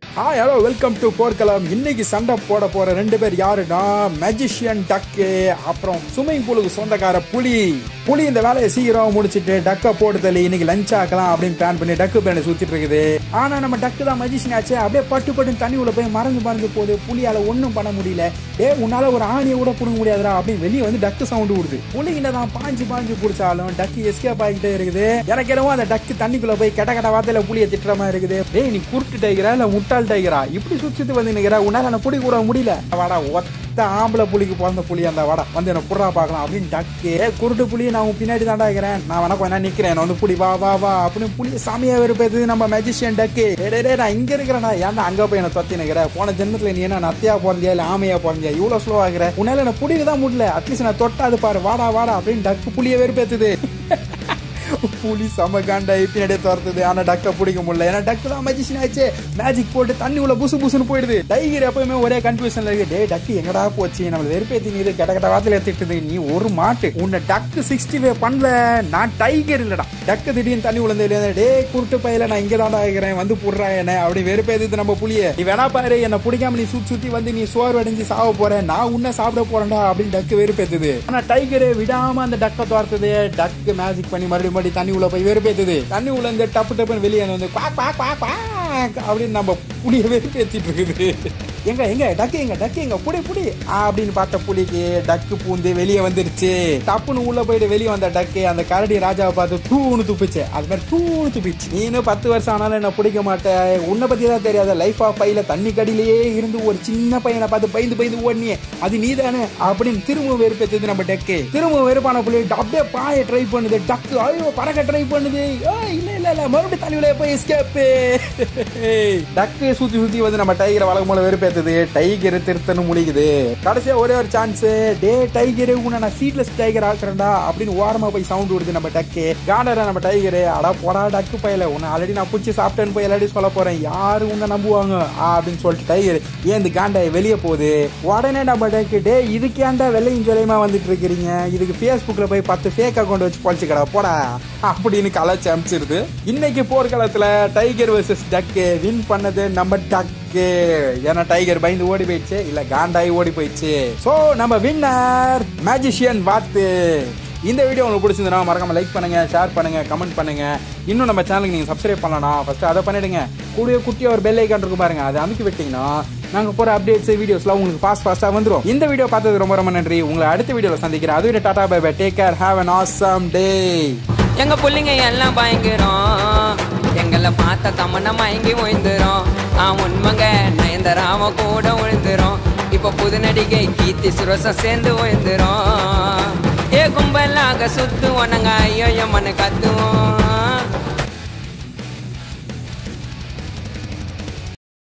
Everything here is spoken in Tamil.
ஹாய் ஹலோ வெல்கம் டு போர்க்களம் இன்னைக்கு சண்டை போட போற ரெண்டு பேர் யாருன்னா மேஜிஷியன் டக்கு அப்புறம் ஸ்விம்மிங் பூலுக்கு சொந்தக்கார புலி புலி இந்த வேலையை சீக்கிரம் முடிச்சிட்டு டக்கை போட்டு தள்ளி இன்னைக்கு லஞ்ச் ஆக்கலாம் அப்படின்னு பிளான் பண்ணி டக்கு பிளான் சுத்திட்டு இருக்குது ஆனா நம்ம டக்கு தான் மேஜிஷியன் ஆச்சு அப்படியே பட்டு பட்டு தண்ணி உள்ள போய் மறைஞ்சு மறைஞ்சு போகுது புலியால ஒன்றும் பண்ண முடியல ஏ உன்னால ஒரு ஆணியை கூட பிடுங்க முடியாதுடா அப்படின்னு வெளியே வந்து டக்கு சவுண்டு விடுது புலிகிட்ட தான் பாஞ்சு பாஞ்சு பிடிச்சாலும் டக்கு எஸ்கேப் ஆகிட்டே இருக்குது எனக்கு என்னவோ அந்த டக்கு தண்ணிக்குள்ள போய் கெட்ட கெட்ட வார்த்தையில புளிய திட்டுற மாதிரி இருக்குது டேய் நீ குருட்டு டைகரா இல்ல முட்டாள் டைகரா இப்படி சுத்திட்டு வந்து நிக்கிற உன்னால என்ன புடி கூட முடியல வாடா ஒத்த ஆம்பளை புலிக்கு பிறந்த புலி அந்த வாடா வந்து என்ன புறா பார்க்கலாம் அப்படின்னு டக்கு "ஏய், குருட்டு புலி நான் உன் பின்னாடி தாண்டா இருக்கிறேன் நான் வேணா கொஞ்ச நேரம் நிக்கிறேன் என்ன வந்து புடி வா வா வா அப்படின்னு புலி சாமியா வெறுப்பது நம்ம மேஜிஷியன் டக்கு டேய், டேய், டேய், நான் இங்க இருக்கிறேன்டா ஏன்டா அங்க போய் என்ன தொத்தி நிக்கிற போன ஜென்மத்துல நீ என்ன நத்தியா பிறந்தியா இல்ல ஆமையா பிறந்தியா இவ்வளவு ஸ்லோ ஆகுற உன்னால என்ன புடிக்க தான் முடியல அட்லீஸ்ட் நான் தொட்டாது பாரு வாடா வாடா அப்படின்னு டக்கு புளிய வெறுப்பேத்துது புலி செம காண்டாயி பின்னாடியே துரத்துது ஆனா டக்க பிடிக்க முடியல ஏன்னா டக்கு தான் மேஜிஷன் ஆச்சு மேஜிக் போட்டு தண்ணி உள்ள புசு புசுன்னு போயிடுது டைகர் எப்பவுமே ஒரே கன்ஃபியூஷன்ல இருக்கு டே டக்கு எங்கடா போச்சு நம்மள வெறுப்பேத்தி நீ கெட்ட கெட்ட வார்த்தையில திட்டுது நீ ஒரு மாட்டு உன்னை டக்கு சிக்ஸ்டி ஃபைவ் பண்ணல நான் டைகர் இல்லடா டக்கு திடீர்னு தண்ணி உள்ள டே குருட்டு பையில நான் இங்க தாண்டா இருக்கிறேன் வந்து புடுறா என்ன அப்படி வெறுப்பேத்து நம்ம புளிய நீ வேணா பாரு என்ன பிடிக்காம நீ சுத்தி சுத்தி வந்து நீ சோறு அடைஞ்சு சாவ போற நான் உன்ன சாப்பிட போறேன்டா அப்படின்னு டக்கு வெறுப்பேத்துது ஆனா டைகர் விடாம அந்த டக்கை துரத்துது டக்கு மேஜிக் பண்ணி மறுபடியும் மறுபடியும் தண்ணி உள்ள போய் வெறுப்பேத்துது தண்ணி உள்ள இருந்து டப்பு டப்புன்னு வெளியே வந்து குவாக் குவாக் குவாக் குவாக் அப்படின்னு நம்ம புளிய வெறுப்பேத்திட்டு இருக்குது எங்க எங்க டக்கு எங்க டக்கு எங்க புடி புடி அப்படின்னு பார்த்த புலிக்கு டக்கு பூந்து வெளியே வந்துருச்சு டப்புன்னு உள்ள போயிட்டு வெளியே வந்த டக்கு அந்த கரடி ராஜாவை பார்த்து தூணு துப்பிச்சு அது மாதிரி தூணு துப்பிச்சு நீனு பத்து வருஷம் ஆனாலும் என்ன பிடிக்க மாட்டேன் உன்னை பத்தி தான் தெரியாத லைஃப் ஆஃப் பையில தண்ணி கடியிலேயே இருந்து ஒரு சின்ன பையனை பார்த்து பயந்து பயந்து ஓடினியே அது நீ தானே அப்படின்னு திரும்ப வெறுப்பேத்தது நம்ம டக்கு திரும்ப வெறுப்பான புள்ளி அப்படியே பாய ட்ரை பண்ணுது டக்கு ஐயோ பறக்க ட்ரை பண்ணுது ஏய், இல்ல இல்ல இல்ல மறுபடியும் தண்ணியில போய் எஸ்கேப்பு டக்கு சுத்தி சுத்தி வந்து நம்ம டைகரை வழக்கம் போல வெறுப்பேத்துது டைகர் திருத்தன்னு முடிக்குது கடைசியா ஒரே ஒரு சான்ஸ் டே டைகர் உன்னை நான் சீட்லெஸ் டைகர் ஆக்குறேன்டா அப்படின்னு ஓரமா போய் சவுண்ட் விடுது நம்ம டக்கு காண்டரா நம்ம டைகர் அடா போடா டக்கு பையல உன்னை ஆல்ரெடி நான் பிடிச்சி சாப்பிட்டேன்னு போய் எல்லாரையும் சொல்ல போறேன் யாரு உன்னை நம்புவாங்க ஆ, அப்படின்னு சொல்லிட்டு டைகர் ஏன் இந்த காண்டாய் வெளியே போகுது உடனே நம்ம டக்கு டே இதுக்கு ஏன்டா வெள்ளையும் ஜொலையுமா வந்துட்டு இருக்கிறீங்க இதுக்கு ஃபேஸ்புக்ல போய் பத்து ஃபேக் அக்கௌண்ட் வச்சு பொழிச்சுக்கடா போடா அப்படின்னு கலாச்சி அமிச்சிருது இன்னைக்கு போர்க்களத்துல டைகர் வர்சஸ் டக்கு வின் பண்ணது நம்ம டக்கு ஏன்னா டைகர் பயந்து ஓடி போயிடுச்சு இல்ல காண்டாய் ஓடி போயிடுச்சு சோ நம்ம வின்னர் மேஜிஷியன் வாத்து இந்த வீடியோ உங்களுக்கு பிடிச்சிருந்தா மறக்காம லைக் பண்ணுங்க ஷேர் பண்ணுங்க கமெண்ட் பண்ணுங்க இன்னும் நம்ம சேனலுக்கு நீங்க சப்ஸ்கிரைப் பண்ணலாம் ஃபர்ஸ்ட் அதை பண்ணிடுங்க கூடிய குட்டியா ஒரு பெல் ஐக்கான் இருக்கும் பாருங்க அதை அமைக்கி விட்டீங்கன்னா நாங்க போற அப்டேட்ஸ் வீடியோஸ்லாம் உங்களுக்கு ஃபாஸ்ட் ஃபாஸ்டா வந்துரும் இந்த வீடியோ பார்த்தது ரொம்ப ரொம்ப நன்றி உங்களை அடுத்த வீடியோல சந்திக்கிறேன் அதுவே tata bye bye take care have an awesome day எங்க புள்ளைங்க எல்லாம் பயங்கரம் எங்களை பார்த்த தமன்னா மயங்கி ஓய்ந்துரும் ஆ உண்மைங்க நயன்தராம கூட விழுந்துரும் இப்போ புது நடிகை கீர்த்தி சுரசம் சேர்ந்து ஓய்ந்துரும் ஏ கும்பலாக சுத்துவோம் நாங்க ஐயோ மனு கத்துவோம்